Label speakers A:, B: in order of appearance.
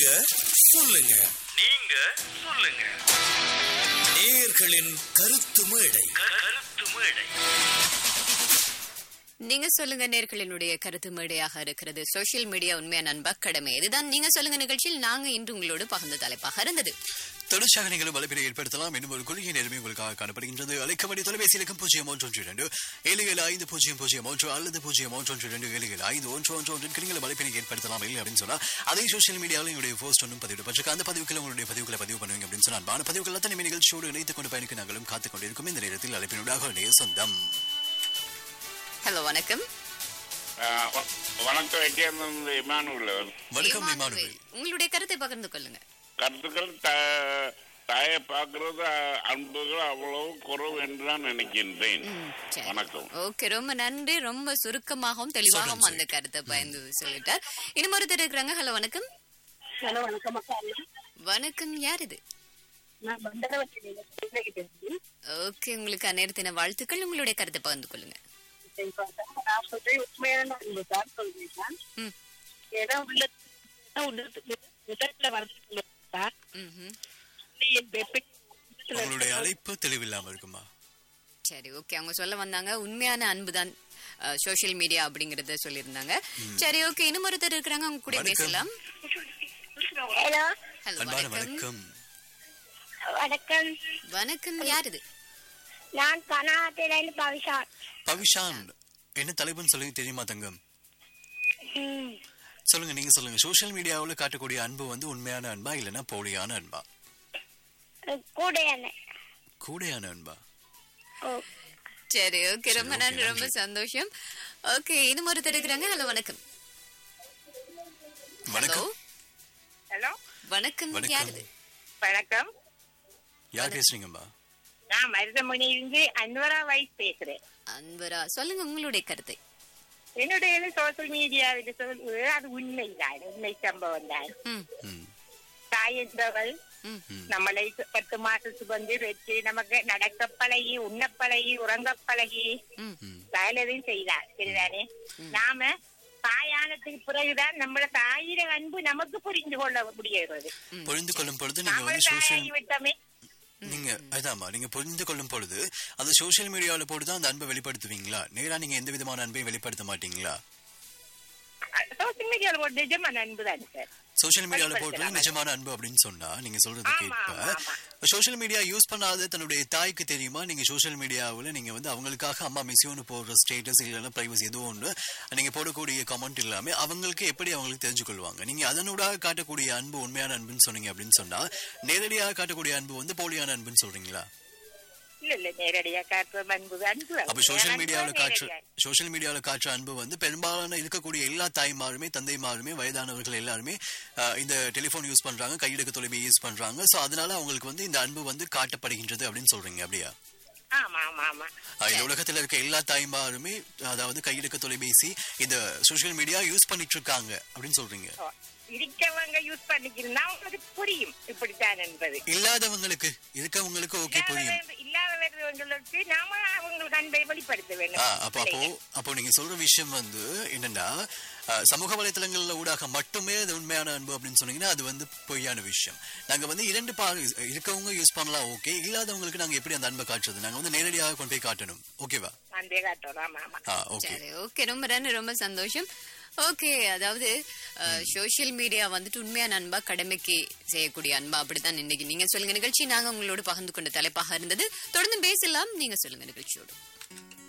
A: நீங்க சொல்லுங்க
B: நீங்க சொல்லுங்க
A: நேயர்களின் கருத்து மேடை
B: கருத்து மேடை
C: நீங்க சொல்லுங்க நேர்களினுடைய கருத்து மேடையாக இருக்கிறது சோஷியல் மீடியா உண்மையா நண்பா கடமை இதுதான் நீங்க சொல்லுங்க நிகழ்ச்சியில் நாங்க இன்று உங்களோடு பகிர்ந்த தலைப்பாக இருந்தது
D: தொடர்ச்சியாக நீங்களும் வலைப்பினை ஏற்படுத்தலாம் இன்னும் ஒரு குறுகிய நேரமே உங்களுக்காக காணப்படுகின்றது அழைக்கபடி தொலைபேசி இலக்கம் பூஜ்ஜியம் ஒன்று ஒன்று இரண்டு ஏழு ஏழு ஐந்து பூஜ்ஜியம் பூஜ்ஜியம் ஒன்று அல்லது பூஜ்ஜியம் ஒன்று ஒன்று இரண்டு ஏழு ஏழு ஐந்து ஒன்று ஒன்று ஒன்று நீங்கள் வலைப்பினை ஏற்படுத்தலாம் இல்லை அப்படின்னு சொன்னா அதே சோஷியல் மீடியாவில் உங்களுடைய போஸ்ட் ஒன்றும் பதிவிடப்பட்டிருக்கு அந்த பதிவுகளை உங்களுடைய பதிவுகளை பதிவு பண்ணுவீங்க அப்படின்னு சொன்னால் அன்பான பதிவுகள் அத்தனை நிகழ்ச்சியோடு இணைத்துக் கொண்டு பயணிக்க நாங்களும் காத்துக் கொண்டிருக்கும் இந்த நேரத்தில் அழைப்பினூடாக உடைய சொந்தம்
C: ஹலோ வணக்கம்
E: ஆஹ் வ- வணக்கம் எட்டியாந்தம் இமானுவல்
D: வணக்கம்
C: இமானுவேல்.
D: இமானுவேல்
C: உங்களுடைய கருத்தை பகிர்ந்து கொள்ளுங்க
E: கருத்துக்கள் த- தாயை பார்க்கறது அஹ், அன்புகள் அவ்வளவு குறைவு என்று நான் நினைக்கின்றேன்
C: ம், சரி.
E: வணக்கம்
C: ஓகே ரொம்ப நன்றி ரொம்ப சுருக்கமாகவும் தெளிவாகவும் அந்த கருத்தை பயந்து சொல்லிட்டார் இன்னும் ஒருத்தர் இருக்கிறாங்க ஹலோ வணக்கம்
F: ஹலோ வணக்கம் அக்கா
C: வணக்கம் யார் இது
F: நான் மண்டலவட்டியில பேசுறேன்
C: ஓகே உங்களுக்கு அந்நேரத்தின வாழ்த்துக்கள் உங்களுடைய கருத்தை பகிர்ந்து கொள்ளுங்க
F: நான் சொல்றேன் உண்மையான அன்பு தான் சொல்றேன்
C: ம்.
F: ஏன்னா உள்ள உள்ளத்துல உள்ளத்துல வரது
C: ம்ஹும்.
F: என் வெப்ப-
D: உங்களுடைய அழைப்பு தெளிவில்லாம இருக்குமா
C: சரி ஓகே அவங்க சொல்ல வந்தாங்க உண்மையான அன்புதான் சோஷியல் மீடியா அப்படிங்கறத சொல்லியிருந்தாங்க சரி ஓகே இன்னும் ஒருத்தர் இருக்கிறாங்க அவங்க கூட
D: வணக்கம்.
C: பேசலாம்
G: ஹலோ
C: ஹலோ
D: அன்பான
C: வணக்கம்
D: வணக்கம்
G: வணக்கம்
C: வணக்கம் யார் இது
G: நான் கனாத்திலிருந்து பவிஷா
D: பவிஷான் என்ன தலைப்புன்னு சொல்லி தெரியுமா தங்கம்
G: ம்.
D: சொல்லுங்க நீங்க சொல்லுங்க சோஷியல் மீடியாவுல காட்டக்கூடிய அன்பு வந்து உண்மையான அன்பா இல்லைன்னா போலியான அன்பா
G: கூட என்ன
D: கூடையான அன்பா
G: ஓ
C: சரி ஓகே ரொம்ப
D: okay,
C: நன்றி ரொம்ப
D: நன்றி.
C: சந்தோஷம் ஓகே இன்னும் ஒருத்தர் இருக்கிறாங்க ஹலோ வணக்கம் ஹலோ
D: வணக்கம்
F: ஹலோ
C: வணக்கம்
D: வணக்கம்.
C: யார் இது
F: வணக்கம்
D: யார் பேசுறீங்கம்மா
F: நான் மருதமணி இருந்து அன்வரா வைஸ் பேசுறேன்
C: அன்பரா சொல்லுங்க உங்களுடைய கருத்தை
F: என்னுடைய சோசியல் மீடியாவில் சொல்வது அது உண்மைதான் உண்மை சம்பவம் தான்
C: ம்
D: ம்,
F: தாய் என்பவள்
C: ம்
F: நம்மளை பத்து மாசம் சுமந்து வச்சு நமக்கு நடக்க பழகி உண்ண பழகி உறங்க பழகி
C: ம்
F: வேலையும் செய்தார் சரிதானே நாம தாயானத்துக்கு பிறகுதான் நம்மள தாயிர அன்பு நமக்கு புரிந்து கொள்ள முடிகிறது
D: புரிந்து கொள்ளும் பொழுது நீங்க
F: நாம
D: வந்து சோஷியல்
F: தாயாகி விட்டோமே
D: நீங்க அதாம்மா நீங்க புரிந்து கொள்ளும் பொழுது அந்த சோஷியல் மீடியாவுல போட்டு தான் அந்த அன்பை வெளிப்படுத்துவீங்களா நேரா நீங்க எந்த விதமான அன்பையும் வெளிப்படுத்த மாட்டீங்களா
F: சோசியல் மீடியால ஒரு நிஜமான அன்பு தான் சார்
D: சோஷியல் மீடியால போட்டு
F: வெளிப்படுத்தலாம்.
D: நிஜமான அன்பு அப்படின்னு சொன்னா நீங்க சொல்றது
F: ஆமா,
D: கேட்ப
F: ஆமா, ஆமா.
D: சோஷியல் மீடியா யூஸ் பண்ணாத தன்னுடைய தாய்க்கு தெரியுமா நீங்க சோஷியல் மீடியாவுல நீங்க வந்து அவங்களுக்காக அம்மா மிஸ்யூன்னு போடுற ஸ்டேட்டஸ் இல்லைன்னா பிரைவசி ஏதோ ஒன்று நீங்க போடக்கூடிய கமெண்ட் எல்லாமே அவங்களுக்கு எப்படி அவங்களுக்கு தெரிஞ்சு கொள்வாங்க நீங்க அதனூடாக காட்டக்கூடிய அன்பு உண்மையான அன்புன்னு சொன்னீங்க அப்படின்னு சொன்னா நேரடியாக காட்டக்கூடிய அன்பு வந்து போலியான அன்புன்னு சொல்றீங்களா
F: இல்ல இல்ல நேரடியா காட்டுற அன்பு அன்பு
D: அப்ப சோஷியல் மீடியாவுல காற்று
F: நேரடியா.
D: சோஷியல் மீடியாவுல காற்று அன்பு வந்து பெரும்பாலான இருக்கக்கூடிய எல்லா தாய்மாருமே தந்தைமாருமே வயதானவர்கள் எல்லாருமே அஹ், இந்த டெலிபோன் யூஸ் பண்றாங்க கையெடுக்க தொலைபேசி யூஸ் பண்றாங்க சோ அதனால அவங்களுக்கு வந்து இந்த அன்பு வந்து காட்டப்படுகின்றது அப்படின்னு சொல்றீங்க அப்படியா
F: ஆமா ஆமா ஆமா
D: அஹ், இந்த உலகத்துல இருக்க எல்லா தாய்மாருமே அதாவது கையெடுக்க தொலைபேசி இந்த சோஷியல் மீடியா யூஸ் பண்ணிட்டு இருக்காங்க அப்படின்னு சொல்றீங்க
F: ஓ, இருக்கவங்க யூஸ் பண்ணிக்கிறதா உங்களுக்கு புரியும் இப்படித்தான் என்பது
D: இல்லாதவங்களுக்கு இருக்கவங்களுக்கு ஓகே புரியும்
F: இல்லாதவங்க- இல்லாதவர்களுக்கு நாம அவங்களுக்கு அன்பை வெளிப்படுத்த
D: ஆ,
F: வேண்டும்
D: அப்போ அப்போ அப்போ நீங்க சொல்ற விஷயம் வந்து என்னன்னா ஆ, சமூக வலைத்தளங்கள்ல ஊடாக மட்டுமே அது உண்மையான அன்பு அப்படின்னு சொன்னீங்கன்னா அது வந்து பொய்யான விஷயம் நாங்க வந்து இரண்டு பா இருக்கவங்க யூஸ் பண்ணலாம் ஓகே இல்லாதவங்களுக்கு நாங்க எப்படி அந்த அன்பை காட்டுறது நாங்க வந்து நேரடியாக கொண்டு போய் காட்டணும் ஓகேவா
F: அந்த காட்டுறோம் ஆமா ஆமா
D: ஆ ஓகே
C: சரி ஓகே ரொம்ப நன்றி ரொம்ப சந்தோஷம் ஓகே அதாவது சோஷியல் மீடியா வந்துட்டு உண்மையான அன்பா கடமைக்கு செய்யக்கூடிய அன்பா அப்படித்தான் இன்னைக்கு நீங்க சொல்லுங்க நிகழ்ச்சி நாங்க உங்களோட பகிர்ந்து கொண்ட தலைப்பாக இருந்தது தொடர்ந்து பேசலாம் நீங்க சொல்லுங்க நிகழ்ச்சியோடு